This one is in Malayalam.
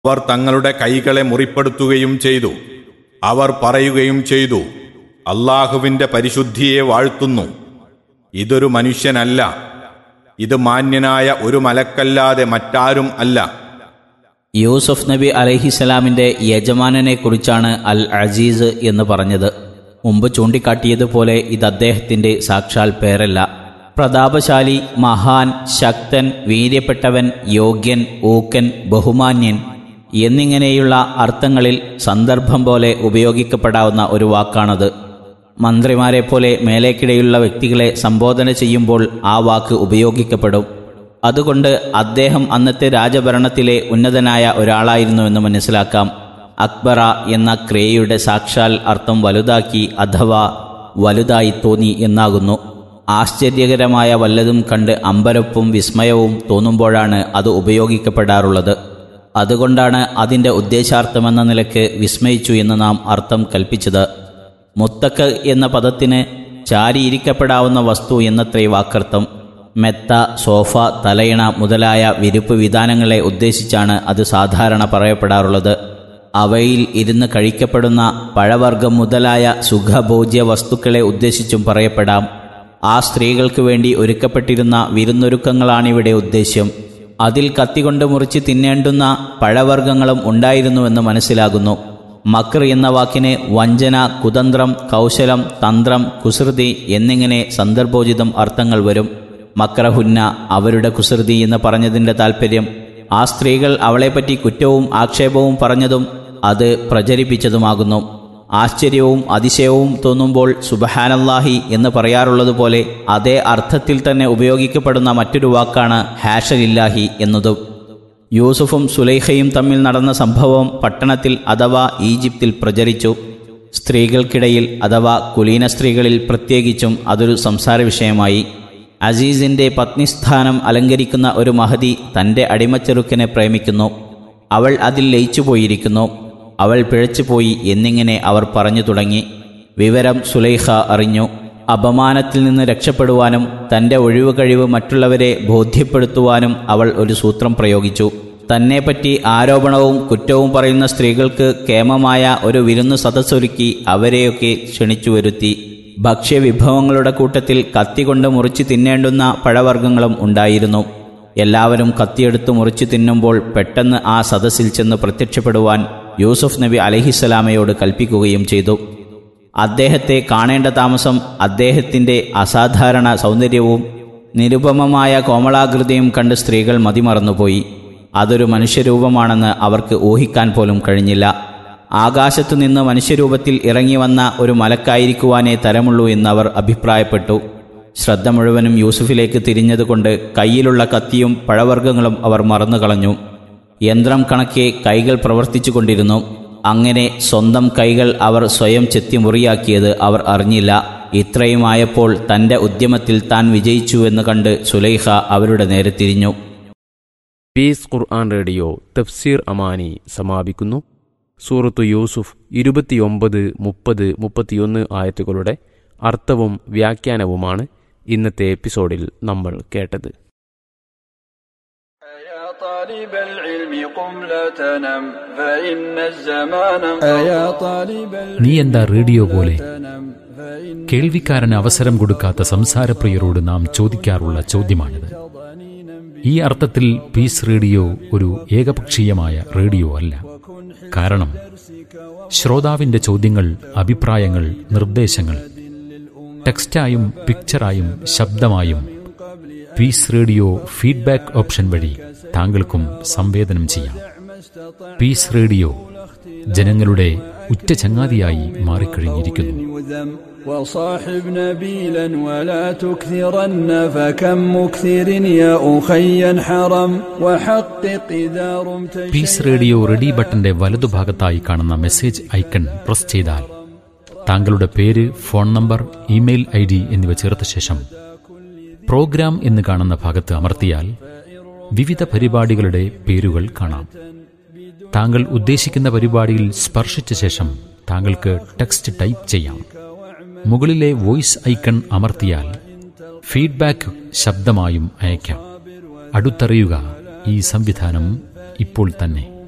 അവർ തങ്ങളുടെ കൈകളെ മുറിപ്പെടുത്തുകയും ചെയ്തു അവർ പറയുകയും ചെയ്തു അള്ളാഹുവിന്റെ പരിശുദ്ധിയെ വാഴ്ത്തുന്നു ഇതൊരു മനുഷ്യനല്ല ഇത് മാന്യനായ ഒരു മലക്കല്ലാതെ മറ്റാരും അല്ല യൂസഫ് നബി അലഹിസലാമിന്റെ യജമാനനെ കുറിച്ചാണ് അൽ അസീസ് എന്ന് പറഞ്ഞത് മുമ്പ് ചൂണ്ടിക്കാട്ടിയതുപോലെ ഇത് അദ്ദേഹത്തിന്റെ സാക്ഷാൽ പേരല്ല പ്രതാപശാലി മഹാൻ ശക്തൻ വീര്യപ്പെട്ടവൻ യോഗ്യൻ ഊക്കൻ ബഹുമാന്യൻ എന്നിങ്ങനെയുള്ള അർത്ഥങ്ങളിൽ സന്ദർഭം പോലെ ഉപയോഗിക്കപ്പെടാവുന്ന ഒരു വാക്കാണത് മന്ത്രിമാരെ പോലെ മേലേക്കിടയുള്ള വ്യക്തികളെ സംബോധന ചെയ്യുമ്പോൾ ആ വാക്ക് ഉപയോഗിക്കപ്പെടും അതുകൊണ്ട് അദ്ദേഹം അന്നത്തെ രാജഭരണത്തിലെ ഉന്നതനായ ഒരാളായിരുന്നുവെന്ന് മനസ്സിലാക്കാം അക്ബറ എന്ന ക്രിയയുടെ സാക്ഷാൽ അർത്ഥം വലുതാക്കി അഥവാ വലുതായി തോന്നി എന്നാകുന്നു ആശ്ചര്യകരമായ വല്ലതും കണ്ട് അമ്പരപ്പും വിസ്മയവും തോന്നുമ്പോഴാണ് അത് ഉപയോഗിക്കപ്പെടാറുള്ളത് അതുകൊണ്ടാണ് അതിൻ്റെ ഉദ്ദേശാർത്ഥമെന്ന നിലയ്ക്ക് വിസ്മയിച്ചു എന്ന് നാം അർത്ഥം കൽപ്പിച്ചത് മുത്തക്ക് എന്ന പദത്തിന് ചാരിയിരിക്കപ്പെടാവുന്ന വസ്തു എന്നത്രേ വാക്കർത്ഥം മെത്ത സോഫ തലയിണ മുതലായ വിരുപ്പ് വിധാനങ്ങളെ ഉദ്ദേശിച്ചാണ് അത് സാധാരണ പറയപ്പെടാറുള്ളത് അവയിൽ ഇരുന്ന് കഴിക്കപ്പെടുന്ന പഴവർഗം മുതലായ സുഖഭോജ്യ വസ്തുക്കളെ ഉദ്ദേശിച്ചും പറയപ്പെടാം ആ സ്ത്രീകൾക്ക് വേണ്ടി ഒരുക്കപ്പെട്ടിരുന്ന വിരുന്നൊരുക്കങ്ങളാണിവിടെ ഉദ്ദേശ്യം അതിൽ കത്തികൊണ്ട് മുറിച്ച് തിന്നേണ്ടുന്ന പഴവർഗ്ഗങ്ങളും ഉണ്ടായിരുന്നുവെന്ന് മനസ്സിലാകുന്നു മക്ർ എന്ന വാക്കിന് വഞ്ചന കുതന്ത്രം കൗശലം തന്ത്രം കുസൃതി എന്നിങ്ങനെ സന്ദർഭോചിതം അർത്ഥങ്ങൾ വരും മക്രഹുന്ന അവരുടെ കുസൃതി എന്ന് പറഞ്ഞതിൻ്റെ താൽപ്പര്യം ആ സ്ത്രീകൾ അവളെപ്പറ്റി കുറ്റവും ആക്ഷേപവും പറഞ്ഞതും അത് പ്രചരിപ്പിച്ചതുമാകുന്നു ആശ്ചര്യവും അതിശയവും തോന്നുമ്പോൾ സുബഹാനല്ലാഹി എന്ന് പറയാറുള്ളതുപോലെ അതേ അർത്ഥത്തിൽ തന്നെ ഉപയോഗിക്കപ്പെടുന്ന മറ്റൊരു വാക്കാണ് ഹാഷലില്ലാഹി എന്നതും യൂസുഫും സുലൈഖയും തമ്മിൽ നടന്ന സംഭവം പട്ടണത്തിൽ അഥവാ ഈജിപ്തിൽ പ്രചരിച്ചു സ്ത്രീകൾക്കിടയിൽ അഥവാ കുലീന സ്ത്രീകളിൽ പ്രത്യേകിച്ചും അതൊരു സംസാര വിഷയമായി അസീസിന്റെ പത്നിസ്ഥാനം അലങ്കരിക്കുന്ന ഒരു മഹതി തന്റെ അടിമച്ചെറുക്കനെ പ്രേമിക്കുന്നു അവൾ അതിൽ ലയിച്ചുപോയിരിക്കുന്നു അവൾ പിഴച്ചുപോയി എന്നിങ്ങനെ അവർ പറഞ്ഞു തുടങ്ങി വിവരം സുലൈഖ അറിഞ്ഞു അപമാനത്തിൽ നിന്ന് രക്ഷപ്പെടുവാനും തന്റെ ഒഴിവ് കഴിവ് മറ്റുള്ളവരെ ബോധ്യപ്പെടുത്തുവാനും അവൾ ഒരു സൂത്രം പ്രയോഗിച്ചു തന്നെപ്പറ്റി ആരോപണവും കുറ്റവും പറയുന്ന സ്ത്രീകൾക്ക് കേമമായ ഒരു വിരുന്നു സദസ്സൊരുക്കി അവരെയൊക്കെ ക്ഷണിച്ചു വരുത്തി ഭക്ഷ്യവിഭവങ്ങളുടെ കൂട്ടത്തിൽ കത്തികൊണ്ട് മുറിച്ച് തിന്നേണ്ടുന്ന പഴവർഗ്ഗങ്ങളും ഉണ്ടായിരുന്നു എല്ലാവരും കത്തിയെടുത്ത് മുറിച്ചു തിന്നുമ്പോൾ പെട്ടെന്ന് ആ സദസ്സിൽ ചെന്ന് പ്രത്യക്ഷപ്പെടുവാൻ യൂസുഫ് നബി അലഹിസ്സലാമയോട് കൽപ്പിക്കുകയും ചെയ്തു അദ്ദേഹത്തെ കാണേണ്ട താമസം അദ്ദേഹത്തിൻ്റെ അസാധാരണ സൗന്ദര്യവും നിരുപമമായ കോമളാകൃതിയും കണ്ട് സ്ത്രീകൾ മതിമറന്നുപോയി അതൊരു മനുഷ്യരൂപമാണെന്ന് അവർക്ക് ഊഹിക്കാൻ പോലും കഴിഞ്ഞില്ല ആകാശത്തു നിന്ന് മനുഷ്യരൂപത്തിൽ ഇറങ്ങി വന്ന ഒരു മലക്കായിരിക്കുവാനേ തരമുള്ളൂ എന്നവർ അഭിപ്രായപ്പെട്ടു ശ്രദ്ധ മുഴുവനും യൂസുഫിലേക്ക് തിരിഞ്ഞതുകൊണ്ട് കയ്യിലുള്ള കത്തിയും പഴവർഗ്ഗങ്ങളും അവർ മറന്നുകളഞ്ഞു യന്ത്രം കണക്കെ കൈകൾ പ്രവർത്തിച്ചു കൊണ്ടിരുന്നു അങ്ങനെ സ്വന്തം കൈകൾ അവർ സ്വയം ചെത്തി മുറിയാക്കിയത് അവർ അറിഞ്ഞില്ല ഇത്രയുമായപ്പോൾ തന്റെ ഉദ്യമത്തിൽ താൻ വിജയിച്ചുവെന്ന് കണ്ട് സുലൈഖ അവരുടെ നേരെ തിരിഞ്ഞു പീസ് ഖുർആൻ റേഡിയോ തഫ്സീർ അമാനി സമാപിക്കുന്നു സൂറത്തു യൂസുഫ് ഇരുപത്തിയൊമ്പത് മുപ്പത് മുപ്പത്തിയൊന്ന് ആയത്തുകളുടെ അർത്ഥവും വ്യാഖ്യാനവുമാണ് ഇന്നത്തെ എപ്പിസോഡിൽ നമ്മൾ കേട്ടത് يا طالب العلم قم لا تنم فإن الزمان يا طالب നീ എന്താ റേഡിയോ പോലെ تنم فإن കേൾവിക്കാരന് അവസരം കൊടുക്കാത്ത സംസാരപ്രിയരോട് നാം ചോദിക്കാറുള്ള ചോദ്യമാണിത് ഈ അർത്ഥത്തിൽ പീസ് റേഡിയോ ഒരു ഏകപക്ഷീയമായ റേഡിയോ അല്ല കാരണം ശ്രോതാവിന്റെ ചോദ്യങ്ങൾ അഭിപ്രായങ്ങൾ നിർദ്ദേശങ്ങൾ ടെക്സ്റ്റായും പിക്ചറായും ശബ്ദമായും പീസ് റേഡിയോ ഫീഡ്ബാക്ക് ഓപ്ഷൻ വഴി താങ്കൾക്കും സംവേദനം ചെയ്യാം പീസ് റേഡിയോ ജനങ്ങളുടെ ഉറ്റ ചങ്ങാതിയായി മാറിക്കഴിഞ്ഞിരിക്കുന്നു يذم وصاحب نبيلا ولا تكثرن فكم مكثر يا أخي حرم وحقق إذا رمت പീസ് റേഡിയോ റെഡി ബട്ടന്റെ വലതുഭാഗത്തായി കാണുന്ന മെസ്സേജ് ഐക്കൺ പ്രസ് ചെയ്താൽ താങ്കളുടെ പേര് phone number email I D എന്നിവ ചേർത്ത ശേഷം പ്രോഗ്രാം എന്ന് കാണുന്ന ഭാഗത്ത് അമർത്തിയാൽ വിവിധ പരിപാടികളുടെ പേരുകൾ കാണാം താങ്കൾ ഉദ്ദേശിക്കുന്ന പരിപാടിയിൽ സ്പർശിച്ച ശേഷം താങ്കൾക്ക് ടെക്സ്റ്റ് ടൈപ്പ് ചെയ്യാം മുകളിലെ വോയിസ് ഐക്കൺ അമർത്തിയാൽ ഫീഡ്ബാക്ക് ശബ്ദമായും അയക്കാം അടുത്തറിയുക ഈ സംവിധാനം ഇപ്പോൾ തന്നെ